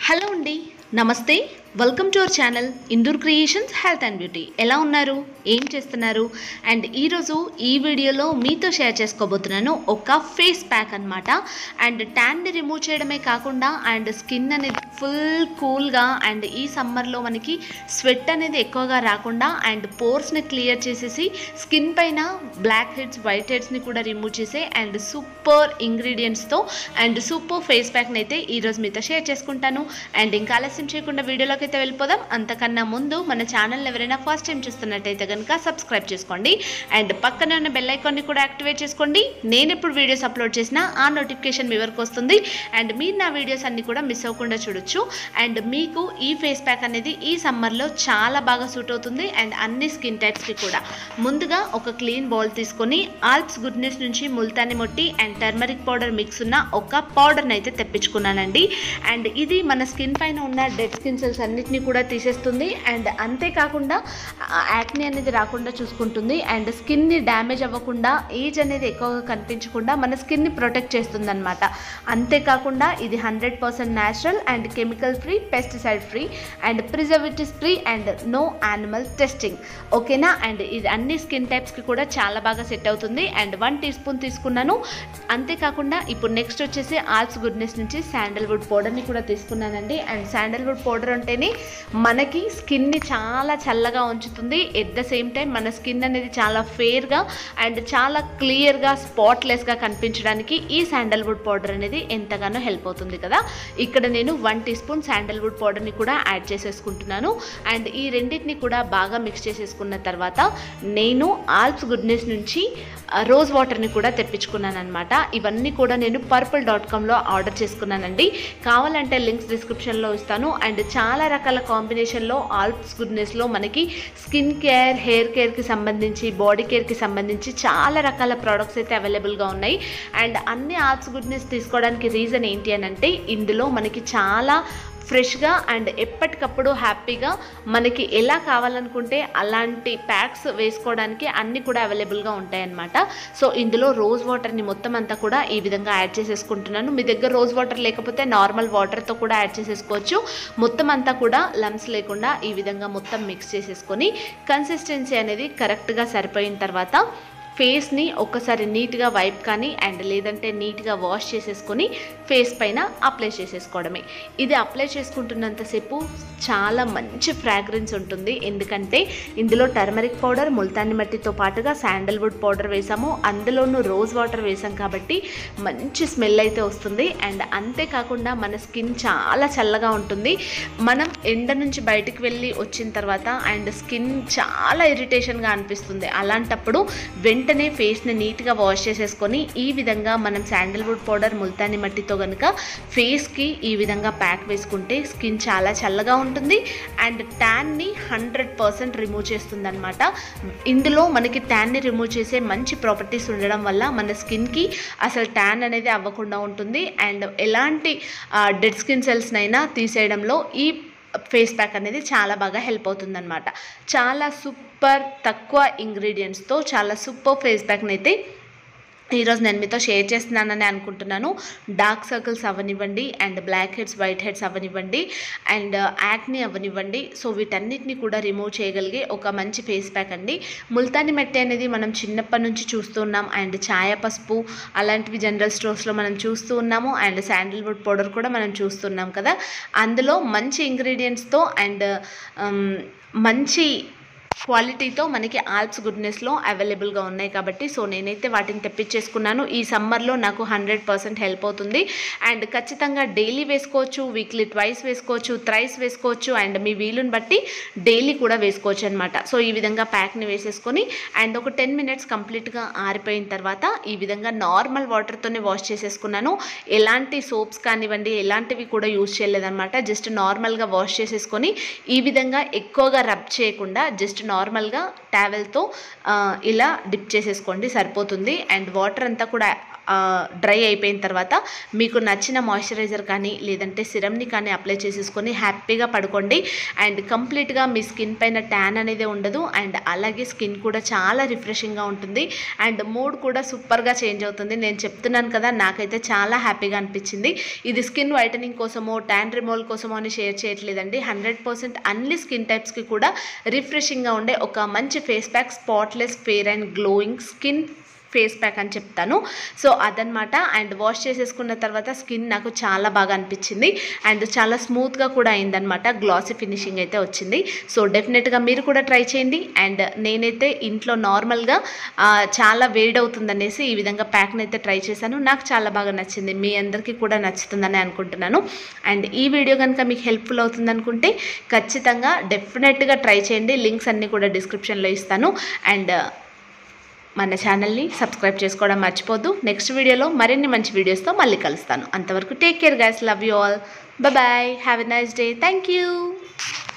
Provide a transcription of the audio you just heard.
hello అండి నమస్తే welcome to our channel Indur creations health and beauty ఎలా ఉన్నారు ఏం చేస్తున్నారు అండ్ ఈరోజు ఈ వీడియోలో మీతో షేర్ చేసుకోబోతున్నాను ఒక ఫేస్ ప్యాక్ అన్నమాట అండ్ ట్యాన్ని రిమూవ్ చేయడమే కాకుండా అండ్ స్కిన్ అనేది ఫుల్ కూల్గా అండ్ ఈ సమ్మర్లో మనకి స్వెట్ అనేది ఎక్కువగా రాకుండా అండ్ పోర్స్ని క్లియర్ చేసేసి స్కిన్ పైన బ్లాక్ హెడ్స్ వైట్ హెడ్స్ని కూడా రిమూవ్ చేసే అండ్ సూపర్ ఇంగ్రీడియంట్స్తో అండ్ సూపర్ ఫేస్ ప్యాక్ని అయితే ఈరోజు మీతో షేర్ చేసుకుంటాను అండ్ ఇంకా ఆలస్యం చేయకుండా వీడియోలోకి అయితే వెళ్ళిపోదాం అంతకన్నా ముందు మన ఛానల్ ఎవరైనా ఫస్ట్ టైం చూస్తున్నట్టయితే కనుక సబ్స్క్రైబ్ చేసుకోండి అండ్ పక్కనే ఉన్న బెల్ ఐకాన్ని కూడా యాక్టివేట్ చేసుకోండి నేను ఎప్పుడు వీడియోస్ అప్లోడ్ చేసినా ఆ నోటిఫికేషన్ మీ వరకు వస్తుంది అండ్ మీరు నా వీడియోస్ అన్ని కూడా మిస్ అవ్వకుండా చూడొచ్చు అండ్ మీకు ఈ ఫేస్ ప్యాక్ అనేది ఈ సమ్మర్లో చాలా బాగా సూట్ అవుతుంది అండ్ అన్ని స్కిన్ టైప్స్కి కూడా ముందుగా ఒక క్లీన్ బౌల్ తీసుకొని ఆల్ప్స్ గుడ్నెస్ నుంచి multani mitti and turmeric powder mix ఉన్న ఒక పౌడర్ని అయితే తెప్పించుకున్నానండి అండ్ ఇది మన స్కిన్ పైన ఉన్న డెడ్ స్కిన్ సెల్స్ అన్నిటిని కూడా తీసేస్తుంది అండ్ అంతేకాకుండా యాక్ని అనేది రాకుండా చూసుకుంటుంది అండ్ స్కిన్ని డ్యామేజ్ అవ్వకుండా ఏజ్ అనేది ఎక్కువగా కనిపించకుండా మన స్కిన్ని ప్రొటెక్ట్ చేస్తుంది అనమాట అంతేకాకుండా ఇది hundred percent natural and chemical free pesticide free and preservatives free and no animal testing ఓకేనా అండ్ ఇది అన్ని స్కిన్ టైప్స్కి కూడా చాలా బాగా సెట్ అవుతుంది అండ్ వన్ టీ స్పూన్ తీసుకున్నాను అంతేకాకుండా ఇప్పుడు నెక్స్ట్ వచ్చేసి ఆల్స్ గుడ్నెస్ నుంచి శాండల్వుడ్ పౌడర్ని కూడా తీసుకున్నానండి అండ్ శాండల్వుడ్ పౌడర్ అంటేనే మనకి స్కిన్ని చాలా చల్లగా ఉంచుతుంది ఎట్ ద సేమ్ టైం మన స్కిన్ అనేది చాలా ఫేర్గా అండ్ చాలా క్లియర్గా స్పాట్లెస్గా కనిపించడానికి ఈ శాండల్వుడ్ పౌడర్ అనేది ఎంతగానో హెల్ప్ అవుతుంది కదా ఇక్కడ నేను వన్ టీ స్పూన్ శాండల్వుడ్ పౌడర్ని కూడా యాడ్ చేసేసుకుంటున్నాను అండ్ ఈ రెండింటిని కూడా బాగా మిక్స్ చేసేసుకున్న తర్వాత నేను ఆల్ప్స్ గుడ్నెస్ నుంచి రోజ్ వాటర్ని కూడా తెప్పించుకున్నాను అనమాట ఇవన్నీ కూడా నేను పర్పుల్ డాట్ కామ్లో ఆర్డర్ చేసుకున్నానండి కావాలంటే లింక్స్ డిస్క్రిప్షన్లో ఇస్తాను అండ్ చాలా రకాల కాంబినేషన్లో ఆల్ప్స్ గుడ్నెస్లో మనకి స్కిన్ కేర్ హెయిర్ కేర్కి సంబంధించి బాడీ కేర్కి సంబంధించి చాలా రకాల ప్రోడక్ట్స్ అయితే అవైలబుల్గా ఉన్నాయి అండ్ అన్ని ఆల్ప్స్ గుడ్నెస్ తీసుకోవడానికి రీజన్ ఏంటి అని అంటే ఇందులో మనకి చాలా ఫ్రెష్గా అండ్ ఎప్పటికప్పుడు హ్యాపీగా మనకి ఎలా కావాలనుకుంటే అలాంటి ప్యాక్స్ వేసుకోవడానికి అన్నీ కూడా అవైలబుల్గా ఉంటాయన్నమాట సో ఇందులో రోజ్ వాటర్ని మొత్తం అంతా కూడా ఈ విధంగా యాడ్ చేసేసుకుంటున్నాను మీ దగ్గర రోజ్ వాటర్ లేకపోతే నార్మల్ వాటర్తో కూడా యాడ్ చేసేసుకోవచ్చు మొత్తం అంతా కూడా లమ్స్ లేకుండా ఈ విధంగా మొత్తం మిక్స్ చేసేసుకొని కన్సిస్టెన్సీ అనేది కరెక్ట్గా సరిపోయిన తర్వాత ఫేస్ని ఒక్కసారి నీట్గా వైప్ కానీ అండ్ లేదంటే నీట్గా వాష్ చేసేసుకొని ఫేస్ పైన అప్లై చేసేసుకోవడమే ఇది అప్లై చేసుకుంటున్నంతసేపు చాలా మంచి ఫ్రాగ్రెన్స్ ఉంటుంది ఎందుకంటే ఇందులో టర్మరిక్ పౌడర్ ముల్తాని మట్టితో పాటుగా శాండల్వుడ్ పౌడర్ వేసాము అందులోనూ రోజ్ వాటర్ వేసాం కాబట్టి మంచి స్మెల్ అయితే వస్తుంది అండ్ అంతేకాకుండా మన స్కిన్ చాలా చల్లగా ఉంటుంది మనం ఎండ నుంచి బయటికి వెళ్ళి వచ్చిన తర్వాత అండ్ స్కిన్ చాలా ఇరిటేషన్గా అనిపిస్తుంది అలాంటప్పుడు వెంటనే ఫేస్ని నీట్గా వాష్ చేసేసుకొని ఈ విధంగా మనం శాండల్వుడ్ పౌడర్ ముల్తాని మట్టితో కనుక ఫేస్కి ఈ విధంగా ప్యాక్ వేసుకుంటే స్కిన్ చాలా చల్లగా ఉంటుంది అండ్ ట్యాన్ని హండ్రెడ్ పర్సెంట్ రిమూవ్ చేస్తుంది అనమాట ఇందులో మనకి ట్యాన్ని రిమూవ్ చేసే మంచి ప్రాపర్టీస్ ఉండడం వల్ల మన స్కిన్కి అసలు ట్యాన్ అనేది అవ్వకుండా ఉంటుంది అండ్ ఎలాంటి డెడ్ స్కిన్ సెల్స్నైనా తీసేయడంలో ఈ ఫేస్ ప్యాక్ అనేది చాలా బాగా హెల్ప్ అవుతుందన్నమాట చాలా సూపర్ తక్కువ ఇంగ్రీడియంట్స్తో చాలా సూపర్ ఫేస్ ప్యాక్ని అయితే ఈరోజు నేను మీతో షేర్ చేస్తున్నానని అనుకుంటున్నాను డార్క్ సర్కిల్స్ అవ్వనివ్వండి and black heads white heads అవ్వనివ్వండి అండ్ యాక్ని అవ్వనివ్వండి సో వీటన్నిటిని కూడా రిమూవ్ చేయగలిగే ఒక మంచి ఫేస్ ప్యాక్ అండి ముల్తాని మెట్టి అనేది మనం చిన్నప్పటి నుంచి చూస్తూ ఉన్నాం అండ్ ఛాయ పసుపు అలాంటివి జనరల్ స్టోర్స్లో మనం చూస్తూ ఉన్నాము అండ్ శాండిల్వుడ్ పౌడర్ కూడా మనం చూస్తున్నాం కదా అందులో మంచి ఇంగ్రీడియంట్స్తో అండ్ మంచి క్వాలిటీతో మనకి ఆల్ప్స్ గుడ్నెస్లో అవైలబుల్గా ఉన్నాయి కాబట్టి సో నేనైతే వాటిని తెప్పించేసుకున్నాను ఈ సమ్మర్లో నాకు హండ్రెడ్ పర్సెంట్ హెల్ప్ అవుతుంది అండ్ ఖచ్చితంగా డైలీ వేసుకోవచ్చు వీక్లీ ట్వైస్ వేసుకోవచ్చు థ్రైస్ వేసుకోవచ్చు అండ్ మీ వీలుని బట్టి డైలీ కూడా వేసుకోవచ్చు అనమాట సో ఈ విధంగా ప్యాక్ని వేసేసుకొని అండ్ ఒక టెన్ మినిట్స్ కంప్లీట్గా ఆరిపోయిన తర్వాత ఈ విధంగా నార్మల్ వాటర్తోనే వాష్ చేసేసుకున్నాను ఎలాంటి సోప్స్ కానివ్వండి ఎలాంటివి కూడా యూజ్ చేయలేదన్నమాట జస్ట్ నార్మల్గా వాష్ చేసేసుకొని ఈ విధంగా ఎక్కువగా రబ్ చేయకుండా జస్ట్ నార్మల్గా ట్యావెల్తో ఇలా డిప్ చేసేసుకోండి సరిపోతుంది అండ్ వాటర్ అంతా కూడా డ్రై అయిపోయిన తర్వాత మీకు నచ్చిన మాయిశ్చరైజర్ కానీ లేదంటే సిరమ్ని కానీ అప్లై చేసేసుకొని హ్యాపీగా పడుకోండి అండ్ కంప్లీట్గా మీ స్కిన్ పైన ట్యాన్ అనేది ఉండదు అండ్ అలాగే స్కిన్ కూడా చాలా రిఫ్రెషింగ్గా ఉంటుంది అండ్ మూడ్ కూడా సూపర్గా చేంజ్ అవుతుంది నేను చెప్తున్నాను కదా నాకైతే చాలా హ్యాపీగా అనిపించింది ఇది స్కిన్ వైటనింగ్ కోసమో ట్యాన్ రిమూవల్ కోసమో అని షేర్ చేయట్లేదండి హండ్రెడ్ పర్సెంట్ అన్ని స్కిన్ టైప్స్కి కూడా రిఫ్రెషింగ్గా ఉండే ఒక మంచి face pack spotless fair and glowing skin face pack అని చెప్తాను సో అదనమాట అండ్ వాష్ చేసేసుకున్న తర్వాత స్కిన్ నాకు చాలా బాగా అనిపించింది అండ్ చాలా స్మూత్గా కూడా అయిందనమాట గ్లాసీ ఫినిషింగ్ అయితే వచ్చింది సో డెఫినెట్గా మీరు కూడా ట్రై చేయండి అండ్ నేనైతే ఇంట్లో నార్మల్గా ఆ, చాలా వేడి అవుతుందనేసి ఈ విధంగా ప్యాక్ని అయితే ట్రై చేశాను నాకు చాలా బాగా నచ్చింది మీ అందరికీ కూడా నచ్చుతుందని అనుకుంటున్నాను అండ్ ఈ వీడియో కనుక మీకు హెల్ప్ఫుల్ అవుతుంది అనుకుంటే ఖచ్చితంగా డెఫినెట్గా ట్రై చేయండి లింక్స్ అన్నీ కూడా డిస్క్రిప్షన్లో ఇస్తాను అండ్ మన ఛానల్ని సబ్స్క్రైబ్ చేసుకోవడం మర్చిపోద్దు నెక్స్ట్ వీడియోలో మరిన్ని మంచి వీడియోస్తో మళ్ళీ కలుస్తాను అంతవరకు take care guys love you all bye have a nice day thank you